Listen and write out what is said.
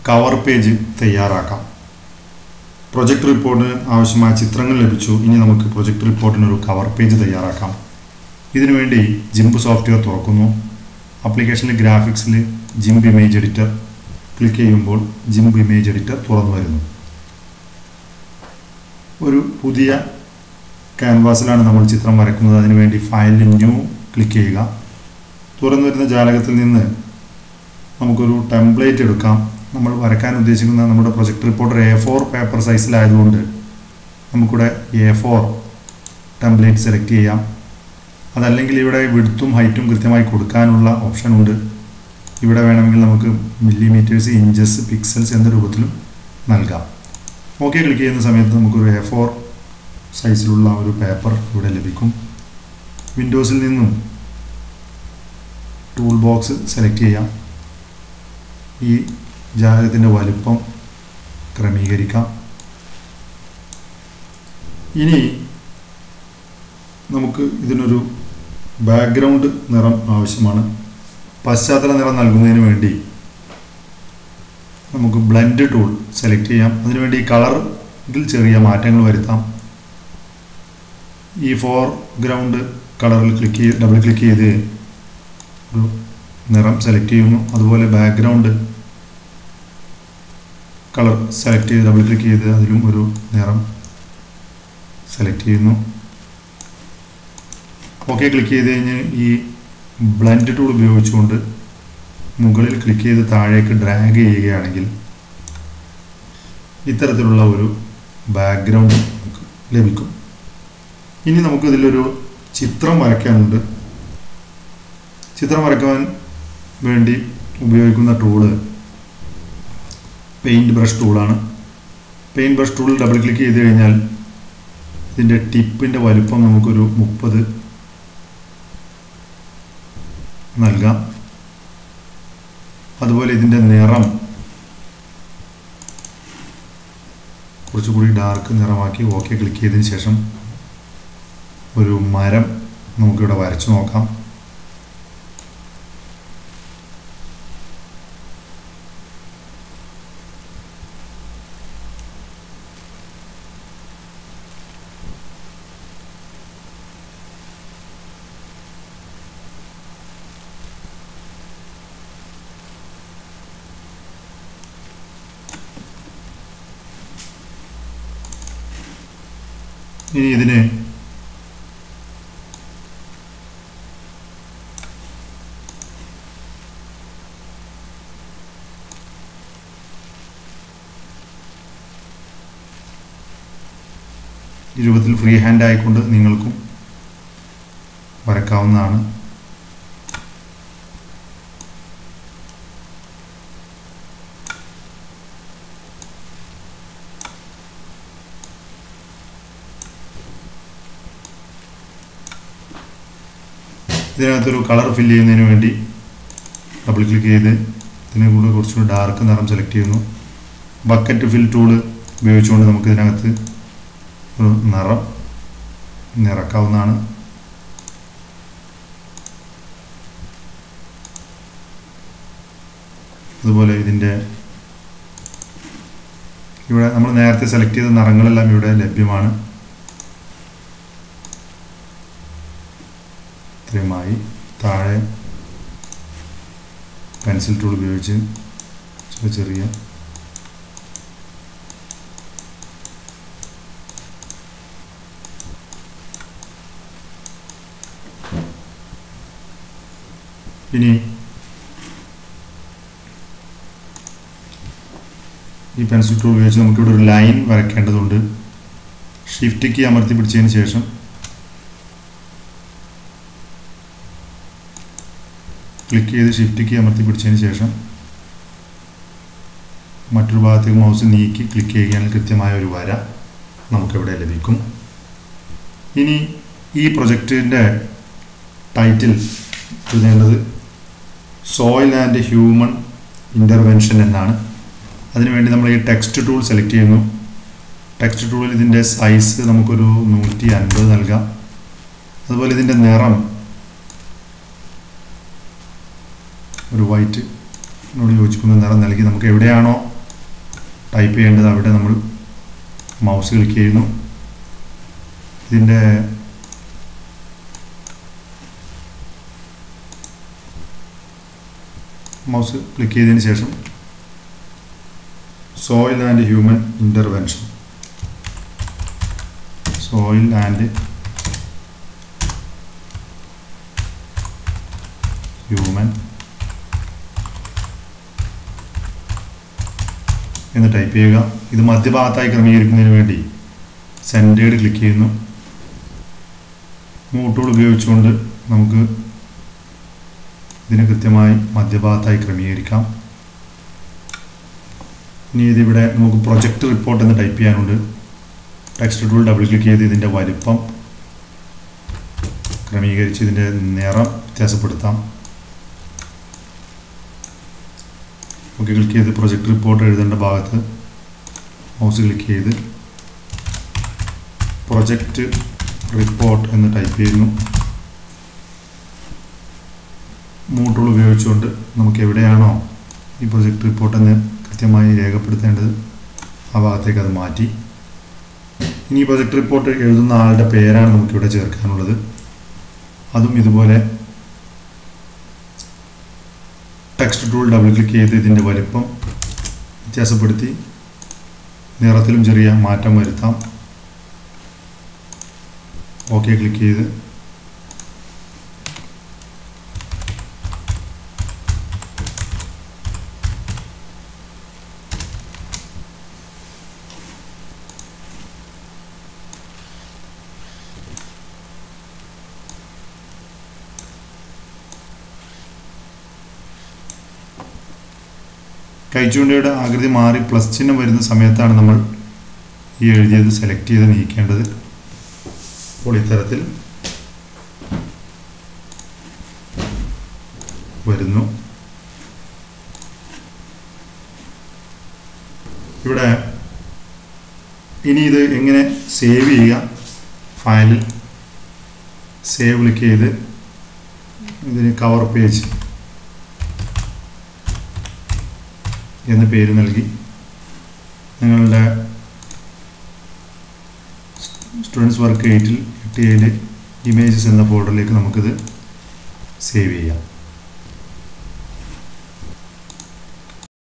cover page തയ്യാറാക്കാം project റിപ്പോർട്ടിന് ആവശ്യമായ ചിത്രങ്ങൾ ലഭിച്ചു ഇനി നമുക്ക് പ്രൊജക്ട് റിപ്പോർട്ടിന് ഒരു കവർ പേജ് തയ്യാറാക്കാം ഇതിനുവേണ്ടി ജിംബ് സോഫ്റ്റ്വെയർ തുറക്കുന്നു ആപ്ലിക്കേഷനിൽ ഗ്രാഫിക്സിൽ ജിംബ് ഇമേജ് എഡിറ്റർ ക്ലിക്ക് ചെയ്യുമ്പോൾ ജിംബ് ഇമേജ് എഡിറ്റർ തുറന്നു വരുന്നു ഒരു പുതിയ ക്യാൻവാസിലാണ് നമ്മൾ ചിത്രം വരയ്ക്കുന്നത് അതിനുവേണ്ടി ഫയലിൽ ന്യൂ ക്ലിക്ക് ചെയ്യുക തുറന്നു വരുന്ന ജാലകത്തിൽ നിന്ന് നമുക്കൊരു ടെംപ്ലേറ്റ് എടുക്കാം നമ്മൾ വരയ്ക്കാൻ ഉദ്ദേശിക്കുന്ന നമ്മുടെ project reporter A four paper സൈസിലായതുകൊണ്ട് നമുക്കിവിടെ എ ഫോർ ടെംപ്ലേറ്റ് സെലക്ട് ചെയ്യാം അതല്ലെങ്കിൽ ഇവിടെ വിടുത്തും ഹൈറ്റും കൃത്യമായി കൊടുക്കാനുള്ള ഓപ്ഷൻ ഉണ്ട് ഇവിടെ വേണമെങ്കിൽ നമുക്ക് മില്ലിമീറ്റേഴ്സ് ഇഞ്ചസ് പിക്സൽസ് എന്ന രൂപത്തിലും നൽകാം ഓക്കെ ക്ലിക്ക് ചെയ്യുന്ന സമയത്ത് നമുക്കൊരു എ ഫോർ സൈസിലുള്ള ഒരു പേപ്പർ ഇവിടെ ലഭിക്കും വിൻഡോസിൽ നിന്നും ടൂൾ ബോക്സ് സെലക്ട് ചെയ്യാം ഈ ജാലകത്തിൻ്റെ വലുപ്പം ക്രമീകരിക്കാം ഇനി നമുക്ക് ഇതിനൊരു ബാക്ക്ഗ്രൗണ്ട് നിറം ആവശ്യമാണ് പശ്ചാത്തല നിറം നൽകുന്നതിന് വേണ്ടി നമുക്ക് ബ്ലെൻഡ് ടൂൾ സെലക്ട് ചെയ്യാം അതിനുവേണ്ടി കളറിൽ ചെറിയ മാറ്റങ്ങൾ വരുത്താം ഈ ഫോർ ഗ്രൗണ്ട് കളറിൽ ക്ലിക്ക് ചെയ്ത് ഡബിൾ ക്ലിക്ക് ചെയ്ത് ഒരു നിറം സെലക്ട് ചെയ്യുന്നു അതുപോലെ ബാക്ക്ഗ്രൗണ്ട് കളർ സെലക്ട് ചെയ്ത് ഡബിൾ ക്ലിക്ക് ചെയ്ത് അതിലും ഒരു നിറം സെലക്ട് ചെയ്യുന്നു ഓക്കെ ക്ലിക്ക് ചെയ്ത് കഴിഞ്ഞ് ഈ ബ്ലെൻഡ് ടൂൾ ഉപയോഗിച്ചുകൊണ്ട് മുകളിൽ ക്ലിക്ക് ചെയ്ത് താഴേക്ക് ഡ്രാഗ് ചെയ്യുകയാണെങ്കിൽ ഇത്തരത്തിലുള്ള ഒരു ബാക്ക്ഗ്രൗണ്ട് നമുക്ക് ലഭിക്കും ഇനി നമുക്ക് ഇതിലൊരു ചിത്രം വരയ്ക്കാനുണ്ട് ചിത്രം വരയ്ക്കാൻ വേണ്ടി ഉപയോഗിക്കുന്ന ടൂള് പെയിൻറ് ബ്രഷ് ടൂളാണ് പെയിൻറ് ബ്രഷ് ടൂളിൽ ഡബിൾ ക്ലിക്ക് ചെയ്ത് കഴിഞ്ഞാൽ ഇതിൻ്റെ ടിപ്പിൻ്റെ വലുപ്പം നമുക്കൊരു മുപ്പത് നൽകാം അതുപോലെ ഇതിൻ്റെ നിറം കുറച്ചുകൂടി ഡാർക്ക് നിറമാക്കി ഓക്കെ ക്ലിക്ക് ചെയ്തതിന് ശേഷം ഒരു മരം നമുക്കിവിടെ വരച്ചു നോക്കാം ഇനി ഇതിന് ഈ രൂപത്തിൽ ഫ്രീ ഹാൻഡ് ആയിക്കൊണ്ട് നിങ്ങൾക്കും വരക്കാവുന്നതാണ് ഇതിനകത്തൊരു കളർ ഫില്ല് ചെയ്യുന്നതിന് വേണ്ടി ഡബിൾ ക്ലിക്ക് ചെയ്ത് ഇതിനെ കൂടെ കുറച്ചുകൂടി ഡാർക്ക് നിറം സെലക്ട് ചെയ്യുന്നു ബക്കറ്റ് ഫിൽ ടൂള് ഉപയോഗിച്ചുകൊണ്ട് നമുക്ക് ഇതിനകത്ത് ഒരു നിറം നിറക്കാവുന്നതാണ് അതുപോലെ ഇതിൻ്റെ ഇവിടെ നമ്മൾ നേരത്തെ സെലക്ട് ചെയ്ത നിറങ്ങളെല്ലാം ഇവിടെ ലഭ്യമാണ് ഇത്രയുമായി താഴെ പെൻസിൽ ടൂൾ ഉപയോഗിച്ച് ചെറിയ ചെറിയ ഇനി ഈ പെൻസിൽ ടൂൾ ഉപയോഗിച്ച് നമുക്കിവിടെ ഒരു ലൈൻ വരയ്ക്കേണ്ടതുണ്ട് ഷിഫ്റ്റ് കീ അമർത്തി പിടിച്ചതിന് ശേഷം ക്ലിക്ക് ചെയ്ത് ഷിഫ്റ്റ് കീ അമർത്തി പിടിച്ചതിന് ശേഷം മറ്റൊരു ഭാഗത്തേക്ക് മൗസ് നീക്കി ക്ലിക്ക് ചെയ്യുകയാണെങ്കിൽ കൃത്യമായ ഒരു വര നമുക്കിവിടെ ലഭിക്കും ഇനി ഈ പ്രൊജക്റ്റിൻ്റെ ടൈറ്റിൽ എഴുതേണ്ടത് സോയിൽ ആൻഡ് ഹ്യൂമൻ ഇൻ്റർവെൻഷൻ എന്നാണ് അതിനുവേണ്ടി നമ്മൾ ഈ ടെക്സ്റ്റ് ടൂൾ സെലക്ട് ചെയ്യുന്നു ടെക്സ്റ്റ് ടൂളിൽ ഇതിൻ്റെ സൈസ് നമുക്കൊരു നൂറ്റി അൻപത് നൽകാം അതുപോലെ ഇതിൻ്റെ നിറം ഒരു വൈറ്റ് നോട് യോജിക്കുന്ന നിറം നൽകി നമുക്ക് എവിടെയാണോ ടൈപ്പ് ചെയ്യേണ്ടത് അവിടെ നമ്മൾ മൗസ് ക്ലിക്ക് ചെയ്യുന്നു ഇതിൻ്റെ മൗസ് ക്ലിക്ക് ചെയ്തതിന് ശേഷം soil and human intervention soil and human എന്ന് ടൈപ്പ് ചെയ്യുക ഇത് മധ്യഭാഗത്തായി ക്രമീകരിക്കുന്നതിന് വേണ്ടി സെൻറ്റേഡ് ക്ലിക്ക് ചെയ്യുന്നു മൂട്ടൂൾ ഉപയോഗിച്ചുകൊണ്ട് നമുക്ക് ഇതിനെ കൃത്യമായി മധ്യഭാഗത്തായി ക്രമീകരിക്കാം ഇനി ഇതിവിടെ നമുക്ക് പ്രൊജക്റ്റ് റിപ്പോർട്ട് എന്ന് ടൈപ്പ് ചെയ്യാനുണ്ട് ടെക്സ്റ്റ് ടൂൾ ഡബിൾ ക്ലിക്ക് ചെയ്ത് ഇതിൻ്റെ വലിപ്പം ക്രമീകരിച്ച് ഇതിൻ്റെ നിറം വ്യത്യാസപ്പെടുത്താം ഓക്കെ ക്ലിക്ക് ചെയ്ത് പ്രൊജക്റ്റ് റിപ്പോർട്ട് എഴുതേണ്ട ഭാഗത്ത് മൗസ് ക്ലിക്ക് ചെയ്ത് പ്രൊജക്റ്റ് റിപ്പോർട്ട് എന്ന് ടൈപ്പ് ചെയ്യുന്നു മൂട്ടൂൾ ഉപയോഗിച്ചുകൊണ്ട് നമുക്ക് എവിടെയാണോ ഈ പ്രൊജക്റ്റ് റിപ്പോർട്ട് എന്ന് കൃത്യമായി രേഖപ്പെടുത്തേണ്ടത് ആ ഭാഗത്തേക്ക് അത് മാറ്റി ഇനി ഈ പ്രൊജക്റ്റ് റിപ്പോർട്ട് എഴുതുന്ന ആളുടെ പേരാണ് നമുക്കിവിടെ ചേർക്കാനുള്ളത് അതും ഇതുപോലെ ടെക്സ്റ്റ് ടൂൾ ഡബിൾ ക്ലിക്ക് ചെയ്ത് ഇതിൻ്റെ വലിപ്പം വ്യത്യാസപ്പെടുത്തി നിറത്തിലും ചെറിയ മാറ്റം വരുത്താം ഓക്കെ ക്ലിക്ക് ചെയ്ത് കൈച്ചൂണ്ടയുടെ ആകൃതി മാറി പ്ലസ് ചിഹ്നം വരുന്ന സമയത്താണ് നമ്മൾ ഈ എഴുതിയത് സെലക്ട് ചെയ്ത് നീക്കേണ്ടത് അപ്പോൾ ഇത്തരത്തിൽ വരുന്നു ഇവിടെ ഇനി ഇത് എങ്ങനെ സേവ് ചെയ്യുക ഫയലിൽ സേവ് ക്ലിക്ക് ചെയ്ത് ഇതിന് കവർ പേജ് എന്ന് പേര് നൽകി നിങ്ങളുടെ സ്റ്റുഡൻസ് വർക്ക് എയ്റ്റിൽ എട്ട് ഏഴ് ഇമേജസ് എന്ന ഫോൾഡറിലേക്ക് നമുക്കിത് സേവ് ചെയ്യാം